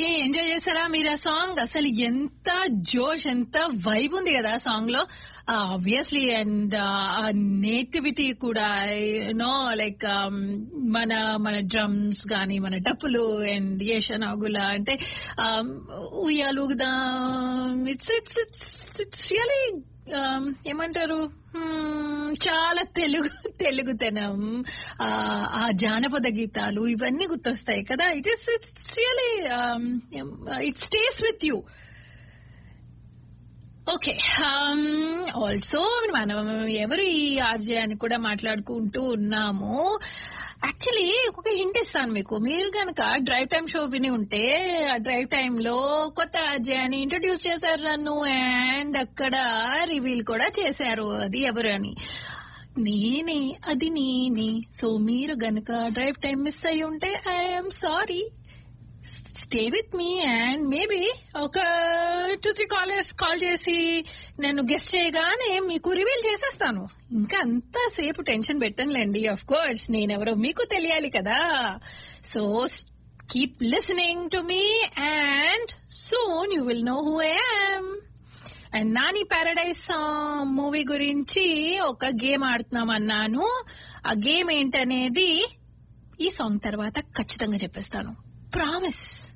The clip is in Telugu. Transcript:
ఓకే ఎంజాయ్ చేశారా మీరు ఆ సాంగ్ అసలు ఎంత జోష్ ఎంత వైబ్ ఉంది కదా ఆ సాంగ్ లో ఆబ్వియస్లీ అండ్ నేటివిటీ కూడా నో లైక్ మన మన డ్రమ్స్ గాని మన డప్పులు అండ్ ఏషనాగుల అంటే ఉయ్యాలుగుదా it's it's it's it's really ఏమంటారు Hmm, చాలా తెలుగు తెలుగుతనం ఆ, ఆ జానపద గీతాలు ఇవన్నీ గుర్తొస్తాయి కదా it is it's really it stays with you okay also మనం ఎవరు ఈ ఆర్జే అని కూడా మాట్లాడుకుంటూ ఉన్నాము యాక్చువల్లీ ఒక హింట్ ఇస్తాను మీకు మీరు కనుక డ్రైవ్ టైమ్ షో విని ఉంటే ఆ డ్రైవ్ టైమ్ లో కొత్త ఆర్జే అని ఇంట్రడ్యూస్ చేశారు నన్ను అండ్ అక్కడ రివీల్ కూడా చేశారు అది ఎవరు అని నేనే అది నేనే సో మీరు గనక డ్రైవ్ టైం మిస్ అయి ఉంటే I'm sorry stay with me and maybe ఒక టూ త్రీ కాలర్స్ కాల్ చేసి నేను గెస్ట్ చేయగానే మీకు రివీల్ చేసేస్తాను ఇంకా అంతసేపు టెన్షన్ పెట్టనులేండి ఆఫ్ కోర్స్ నేనెవరో మీకు తెలియాలి కదా so keep listening to me and soon you will know who I'm and Nani Paradise movie గురించి ఒక గేమ్ ఆడుతున్నాం అన్నాను ఆ గేమ్ ఏంటనేది ఈ సాంగ్ తర్వాత ఖచ్చితంగా చెప్పేస్తాను ప్రామిస్